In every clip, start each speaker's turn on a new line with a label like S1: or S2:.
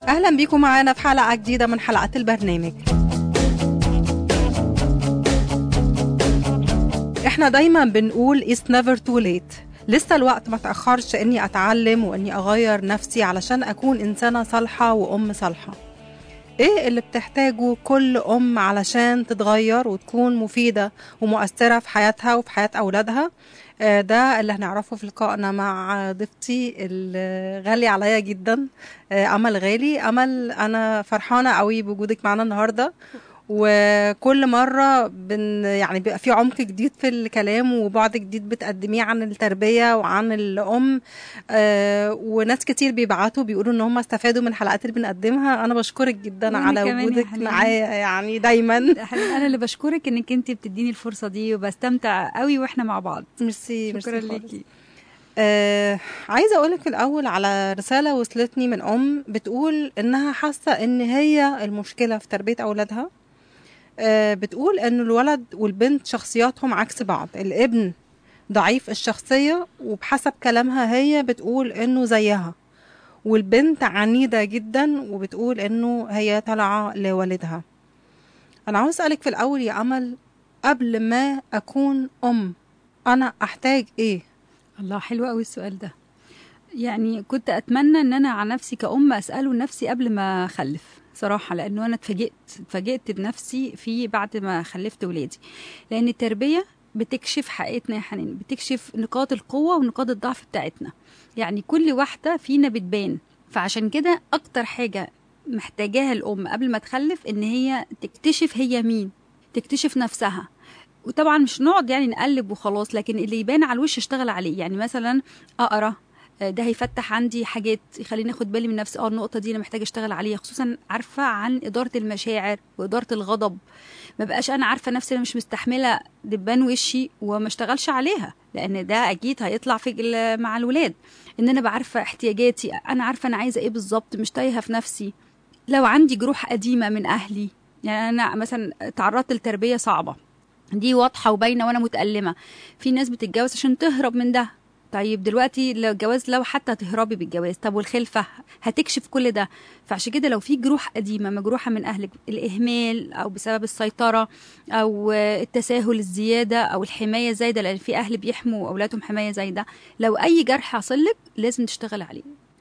S1: أهلا بيكم معانا في حلقة جديدة من حلقات البرنامج احنا دايما بنقول it's never too late لسه الوقت ما تأخرش اني اتعلم واني اغير نفسي علشان اكون انسانة صالحة وام صالحة ايه اللي بتحتاجه كل ام علشان تتغير وتكون مفيدة ومؤثرة في حياتها وفي حياة اولادها آه، ده اللي هنعرفه في لقائنا مع ضيفتي الغالية عليا جدا آه، امل غالي امل انا فرحانة قوي بوجودك معانا النهاردة وكل مرة بن يعني بيبقى في عمق جديد في الكلام وبعد جديد بتقدميه عن التربية وعن الأم آه وناس كتير بيبعتوا بيقولوا إن هم استفادوا من الحلقات اللي بنقدمها أنا بشكرك جدا
S2: وأنا
S1: على
S2: كمان يا
S1: وجودك
S2: حنين.
S1: معايا يعني دايما
S2: حبيبي انا اللي بشكرك انك انت بتديني الفرصه دي وبستمتع قوي واحنا مع بعض
S1: ميرسي
S2: شكرا
S1: ميرسي خالص.
S2: ليكي
S1: آه عايزة أقولك الأول على رسالة وصلتني من أم بتقول إنها حاسة إن هي المشكلة في تربية أولادها آه بتقول إن الولد والبنت شخصياتهم عكس بعض الابن ضعيف الشخصية وبحسب كلامها هي بتقول إنه زيها والبنت عنيدة جدا وبتقول إنه هي طالعة لوالدها أنا عاوز أسألك في الأول يا أمل قبل ما أكون أم أنا أحتاج إيه؟
S2: الله حلو قوي السؤال ده يعني كنت اتمنى ان انا عن نفسي كأم اساله لنفسي قبل ما اخلف صراحه لانه انا اتفاجئت اتفاجئت بنفسي في بعد ما خلفت ولادي لان التربيه بتكشف حقيقتنا يا حنين بتكشف نقاط القوه ونقاط الضعف بتاعتنا يعني كل واحده فينا بتبان فعشان كده اكتر حاجه محتاجاها الام قبل ما تخلف ان هي تكتشف هي مين تكتشف نفسها وطبعا مش نقعد يعني نقلب وخلاص لكن اللي يبان على الوش اشتغل عليه يعني مثلا اقرا آه، ده هيفتح عندي حاجات يخليني اخد بالي من نفسي اه النقطه دي انا محتاجه اشتغل عليها خصوصا عارفه عن اداره المشاعر واداره الغضب ما بقاش انا عارفه نفسي انا مش مستحمله دبان وشي وما اشتغلش عليها لان ده اكيد هيطلع في ال- مع الولاد ان انا بعرفه احتياجاتي انا عارفه انا عايزه ايه بالظبط مش تايهه في نفسي لو عندي جروح قديمه من اهلي يعني انا مثلا تعرضت لتربيه صعبه دي واضحه وباينه وانا متالمه في ناس بتتجوز عشان تهرب من ده طيب دلوقتي لو الجواز لو حتى تهربي بالجواز طب والخلفه هتكشف كل ده فعشان كده لو في جروح قديمه مجروحه من اهلك الاهمال او بسبب السيطره او التساهل الزياده او الحمايه زايده لان في اهل بيحموا اولادهم حمايه زايده لو اي جرح حاصل لك لازم تشتغل عليه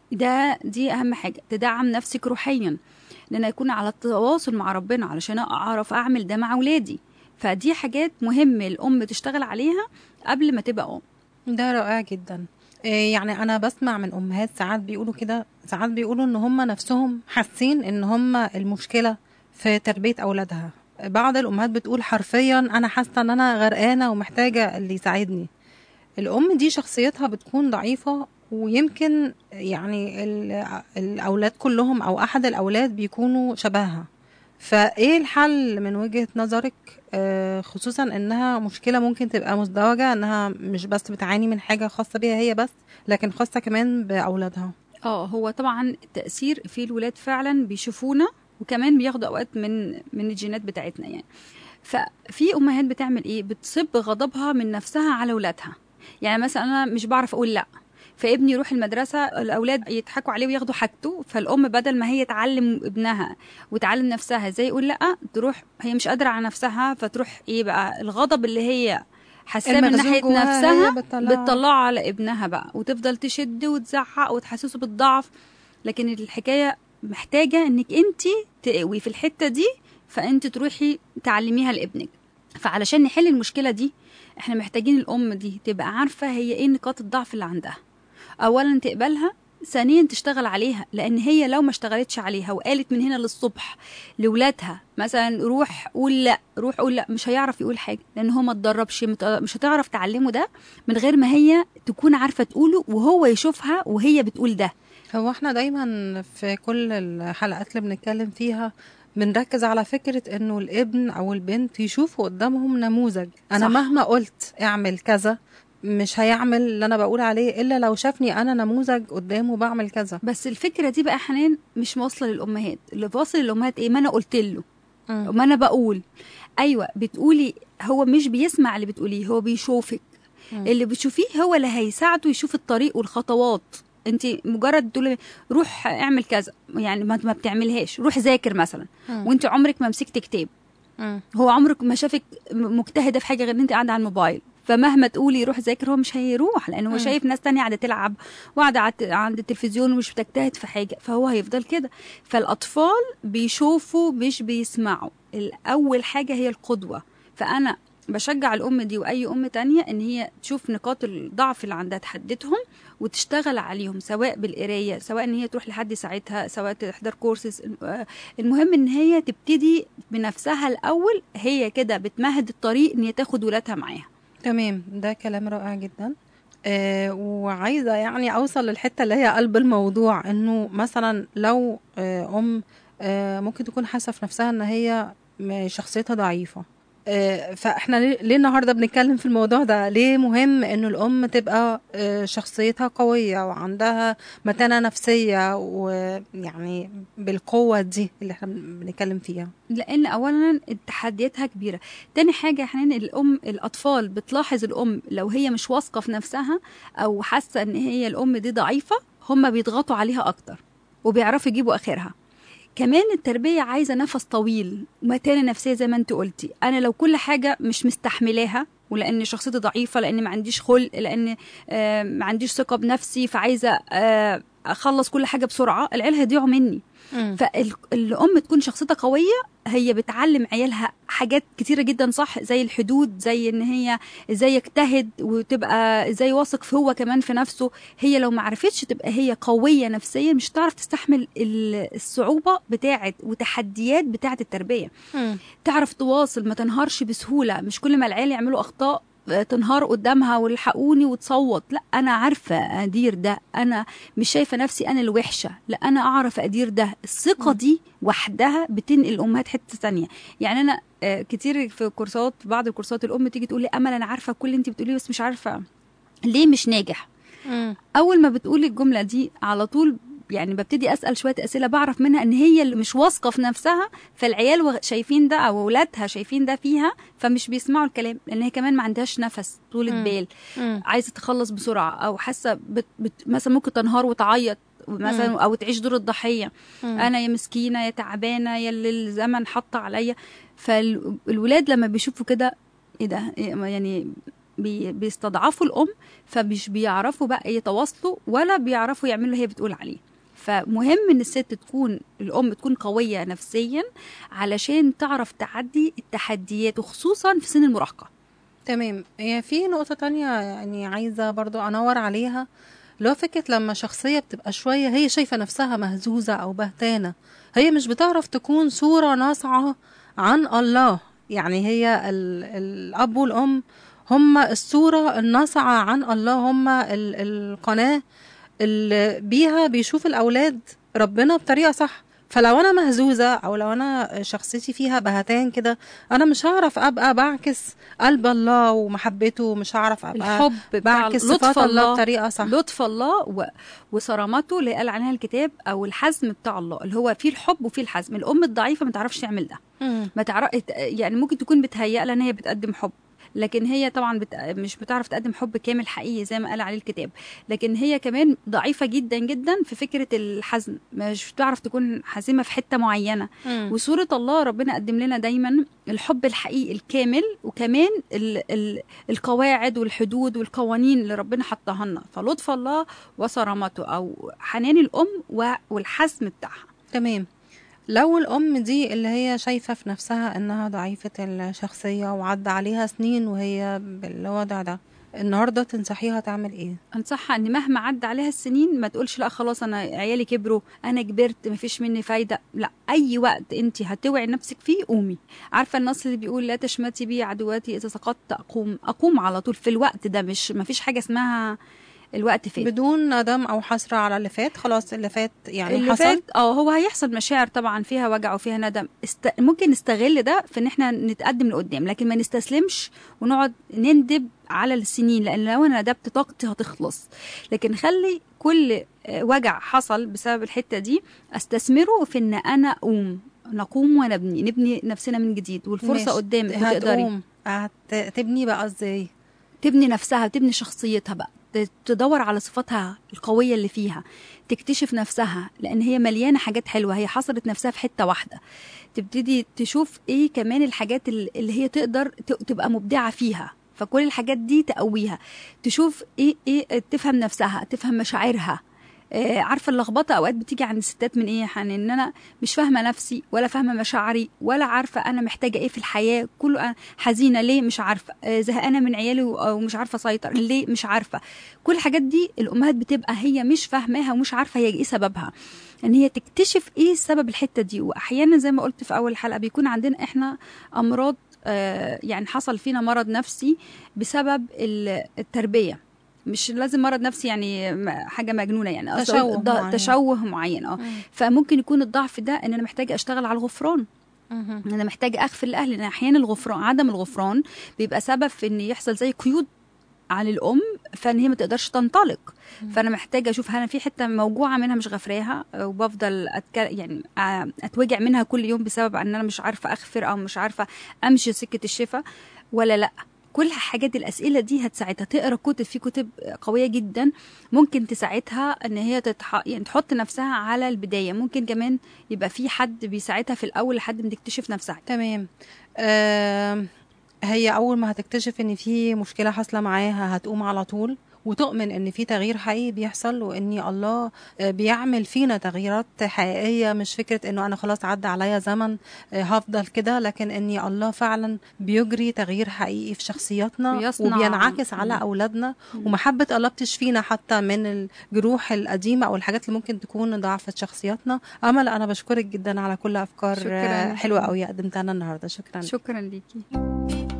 S2: ده دي اهم حاجه تدعم نفسك روحيا ان انا اكون على التواصل مع ربنا علشان اعرف اعمل ده مع اولادي فدي حاجات مهمه الام تشتغل عليها قبل ما تبقى ام
S1: ده رائع جدا إيه يعني انا بسمع من امهات ساعات بيقولوا كده ساعات بيقولوا ان هم نفسهم حاسين ان هم المشكله في تربيه اولادها بعض الامهات بتقول حرفيا انا حاسه ان انا غرقانه ومحتاجه اللي يساعدني الام دي شخصيتها بتكون ضعيفه ويمكن يعني ال- الاولاد كلهم او احد الاولاد بيكونوا شبهها فايه الحل من وجهة نظرك آه، خصوصا انها مشكلة ممكن تبقى مزدوجة انها مش بس بتعاني من حاجة خاصة بيها هي بس لكن خاصة كمان باولادها
S2: اه هو طبعا التأثير في الولاد فعلا بيشوفونا وكمان بياخدوا اوقات من من الجينات بتاعتنا يعني ففي امهات بتعمل ايه بتصب غضبها من نفسها على ولادها يعني مثلا انا مش بعرف اقول لا فابني يروح المدرسة الأولاد يضحكوا عليه وياخدوا حاجته فالأم بدل ما هي تعلم ابنها وتعلم نفسها ازاي يقول لأ تروح هي مش قادرة على نفسها فتروح ايه بقى الغضب اللي هي حاساه من
S1: المخزون
S2: ناحية
S1: جواها
S2: نفسها
S1: هي بتطلعه.
S2: بتطلعه على ابنها بقى وتفضل تشد وتزعق وتحسسه بالضعف لكن الحكايه محتاجه انك انت تقوي في الحته دي فانت تروحي تعلميها لابنك فعلشان نحل المشكله دي احنا محتاجين الام دي تبقى عارفه هي ايه نقاط الضعف اللي عندها اولا تقبلها ثانيا تشتغل عليها لان هي لو ما اشتغلتش عليها وقالت من هنا للصبح لولادها مثلا روح قول لا روح قول لا مش هيعرف يقول حاجه لان هو ما اتدربش مت- مش هتعرف تعلمه ده من غير ما هي تكون عارفه تقوله وهو يشوفها وهي بتقول ده
S1: هو احنا دايما في كل الحلقات اللي بنتكلم فيها بنركز على فكرة انه الابن او البنت يشوفوا قدامهم نموذج انا
S2: صح.
S1: مهما قلت اعمل كذا مش هيعمل اللي انا بقول عليه الا لو شافني انا نموذج قدامه بعمل كذا
S2: بس الفكره دي بقى حنان مش واصله للامهات اللي واصل للامهات ايه ما انا قلت له ما انا بقول ايوه بتقولي هو مش بيسمع اللي بتقوليه هو بيشوفك
S1: مم.
S2: اللي بتشوفيه هو اللي هيساعده يشوف الطريق والخطوات انت مجرد تقولي روح اعمل كذا يعني ما ما بتعملهاش روح ذاكر مثلا
S1: مم.
S2: وانت عمرك ما مسكت كتاب
S1: مم.
S2: هو عمرك ما شافك م- مجتهده في حاجه غير ان انت قاعده على الموبايل فمهما تقولي روح ذاكر هو مش هيروح لانه هو
S1: مم.
S2: شايف ناس تانية قاعده تلعب وقاعده عت- عند التلفزيون ومش بتجتهد في حاجه فهو هيفضل كده فالاطفال بيشوفوا مش بيسمعوا الاول حاجه هي القدوه فانا بشجع الام دي واي ام تانية ان هي تشوف نقاط الضعف اللي عندها تحددهم وتشتغل عليهم سواء بالقرايه سواء ان هي تروح لحد يساعدها سواء تحضر كورسز المهم ان هي تبتدي بنفسها الاول هي كده بتمهد الطريق ان هي تاخد ولادها معاها
S1: تمام ده كلام رائع جدا آه وعايزة يعني أوصل للحتة اللي هي قلب الموضوع إنه مثلا لو آه أم آه ممكن تكون حاسة في نفسها إن هي م- شخصيتها ضعيفة آه فإحنا ليه ليه النهاردة بنتكلم في الموضوع ده ليه مهم إنه الأم تبقى آه شخصيتها قوية وعندها متانة نفسية ويعني بالقوة دي اللي إحنا بن- بنتكلم فيها
S2: لان اولا تحدياتها كبيره تاني حاجه احيانا الام الاطفال بتلاحظ الام لو هي مش واثقه في نفسها او حاسه ان هي الام دي ضعيفه هم بيضغطوا عليها اكتر وبيعرفوا يجيبوا اخرها كمان التربية عايزة نفس طويل ومتانة نفسية زي ما انت قلتي أنا لو كل حاجة مش مستحملاها ولأن شخصيتي ضعيفة لأن ما عنديش خلق لأن آه، ما عنديش ثقة بنفسي فعايزة آه، أخلص كل حاجة بسرعة العيال هيضيعوا مني فالام تكون شخصيتها قويه هي بتعلم عيالها حاجات كتيره جدا صح زي الحدود زي ان هي ازاي يجتهد وتبقى ازاي واثق في هو كمان في نفسه هي لو ما عرفتش تبقى هي قويه نفسيا مش هتعرف تستحمل ال- الصعوبه بتاعه وتحديات بتاعه التربيه
S1: مم.
S2: تعرف تواصل ما تنهارش بسهوله مش كل ما العيال يعملوا اخطاء آه، تنهار قدامها والحقوني وتصوت لا انا عارفه ادير ده انا مش شايفه نفسي انا الوحشه لا انا اعرف ادير ده الثقه
S1: مم.
S2: دي وحدها بتنقل الامهات حته ثانيه يعني انا آه، كتير في كورسات بعض الكورسات الام تيجي تقول لي امل انا عارفه كل اللي انت بتقوليه بس مش عارفه ليه مش ناجح
S1: مم.
S2: اول ما بتقولي الجمله دي على طول يعني ببتدي اسال شويه اسئله بعرف منها ان هي اللي مش واثقه في نفسها فالعيال وغ- شايفين ده او اولادها شايفين ده فيها فمش بيسمعوا الكلام لان هي كمان ما عندهاش نفس طولة
S1: مم.
S2: بال
S1: مم.
S2: عايزه تخلص بسرعه او حاسه بت... بت... مثلا ممكن تنهار وتعيط مثلا
S1: مم.
S2: او تعيش دور الضحيه
S1: مم.
S2: انا يا مسكينه يا تعبانه يا اللي الزمن حط عليا فالولاد لما بيشوفوا كده ايه ده إيه ما يعني بي بيستضعفوا الام فمش بيعرفوا بقى يتواصلوا ولا بيعرفوا يعملوا اللي هي بتقول عليه فمهم ان الست تكون الام تكون قويه نفسيا علشان تعرف تعدي التحديات وخصوصا في سن المراهقه
S1: تمام هي في نقطة تانية يعني عايزة برضو أنور عليها لو فكرة لما شخصية بتبقى شوية هي شايفة نفسها مهزوزة أو بهتانة هي مش بتعرف تكون صورة ناصعة عن الله يعني هي ال الأب والأم هم الصورة الناصعة عن الله هم ال القناة اللي بيها بيشوف الأولاد ربنا بطريقة صح فلو أنا مهزوزة أو لو أنا شخصيتي فيها بهتان كده أنا مش هعرف أبقى بعكس قلب الله ومحبته مش هعرف أبقى
S2: الحب بتاع
S1: بعكس
S2: لطف
S1: صفات الله
S2: الله
S1: بطريقة صح
S2: لطف الله و... وصرامته اللي قال عنها الكتاب او الحزم بتاع الله اللي هو فيه الحب وفيه الحزم الام الضعيفه ما تعرفش تعمل ده
S1: مم.
S2: ما تعرف يعني ممكن تكون بتهيأ لها ان هي بتقدم حب لكن هي طبعا بت... مش بتعرف تقدم حب كامل حقيقي زي ما قال عليه الكتاب لكن هي كمان ضعيفه جدا جدا في فكره الحزم مش بتعرف تكون حازمه في حته معينه
S1: مم.
S2: وصورة الله ربنا قدم لنا دايما الحب الحقيقي الكامل وكمان ال ال القواعد والحدود والقوانين اللي ربنا حطها لنا فلطف الله وصرامته او حنان الام و- والحزم بتاعها
S1: تمام لو الأم دي اللي هي شايفة في نفسها إنها ضعيفة الشخصية وعدى عليها سنين وهي بالوضع ده النهاردة تنصحيها تعمل إيه؟
S2: انصحها ان مهما عدى عليها السنين ما تقولش لا خلاص انا عيالي كبروا انا كبرت مفيش مني فايده لا اي وقت انت هتوعي نفسك فيه قومي عارفه النص اللي بيقول لا تشمتي بي عدواتي اذا سقطت اقوم اقوم على طول في الوقت ده مش مفيش حاجه اسمها الوقت فات
S1: بدون ندم أو حسرة على اللي فات خلاص اللي فات يعني
S2: اللي
S1: حصل
S2: فات اه هو هيحصل مشاعر طبعا فيها وجع وفيها ندم است... ممكن نستغل ده في ان احنا نتقدم لقدام لكن ما نستسلمش ونقعد نندب على السنين لان لو انا ندبت طاقتي هتخلص لكن خلي كل آه، وجع حصل بسبب الحته دي استثمره في ان انا اقوم نقوم ونبني نبني نفسنا من جديد والفرصه
S1: ماشي.
S2: قدامك وتقدري
S1: هتقوم هت- تبني بقى ازاي؟
S2: تبني نفسها تبني شخصيتها بقى ت- تدور على صفاتها القويه اللي فيها تكتشف نفسها لان هي مليانه حاجات حلوه هي حصرت نفسها في حته واحده تبتدي تشوف ايه كمان الحاجات ال- اللي هي تقدر ت- تبقى مبدعه فيها فكل الحاجات دي تقويها تشوف ايه ايه تفهم نفسها تفهم مشاعرها آه، عارفه اللخبطه اوقات بتيجي عند الستات من ايه يعني ان انا مش فاهمه نفسي ولا فاهمه مشاعري ولا عارفه انا محتاجه ايه في الحياه كله أنا حزينه ليه مش عارفه آه، زهقانه من عيالي و- ومش عارفه اسيطر ليه مش عارفه كل الحاجات دي الامهات بتبقى هي مش فاهماها ومش عارفه هي ايه سببها ان هي تكتشف ايه سبب الحته دي واحيانا زي ما قلت في اول حلقه بيكون عندنا احنا امراض آه، يعني حصل فينا مرض نفسي بسبب ال- التربيه مش لازم مرض نفسي يعني م- حاجه مجنونه يعني قصدي
S1: تشوه
S2: الض-
S1: معين.
S2: تشوه معين اه فممكن يكون الضعف ده ان انا محتاجه اشتغل على الغفران
S1: مهم.
S2: انا محتاجه اغفر لاهلي لان احيانا الغفران عدم الغفران بيبقى سبب في ان يحصل زي قيود على الام فان هي ما تقدرش تنطلق فانا محتاجه اشوف هل انا في حته موجوعه منها مش غفراها وبفضل أتك... يعني آه، اتوجع منها كل يوم بسبب ان انا مش عارفه اغفر او مش عارفه امشي سكه الشفاء ولا لا كل حاجات الاسئله دي هتساعدها تقرا كتب في كتب قويه جدا ممكن تساعدها ان هي تتح... يعني تحط نفسها على البدايه ممكن كمان يبقى في حد بيساعدها في الاول لحد ما تكتشف نفسها
S1: تمام آم، هي اول ما هتكتشف ان في مشكله حاصله معاها هتقوم على طول وتؤمن ان في تغيير حقيقي بيحصل وان الله آه، بيعمل فينا تغييرات حقيقيه مش فكره انه انا خلاص عدى عليا زمن آه، هفضل كده لكن اني الله فعلا بيجري تغيير حقيقي في شخصياتنا
S2: ويصنع-
S1: وبينعكس على
S2: مم.
S1: اولادنا ومحبه الله بتشفينا حتى من الجروح القديمه او الحاجات اللي ممكن تكون ضعفت شخصياتنا امل انا بشكرك جدا على كل افكار
S2: شكراً.
S1: آه، حلوه قوي قدمتها لنا النهارده شكرا
S2: شكرا ليكي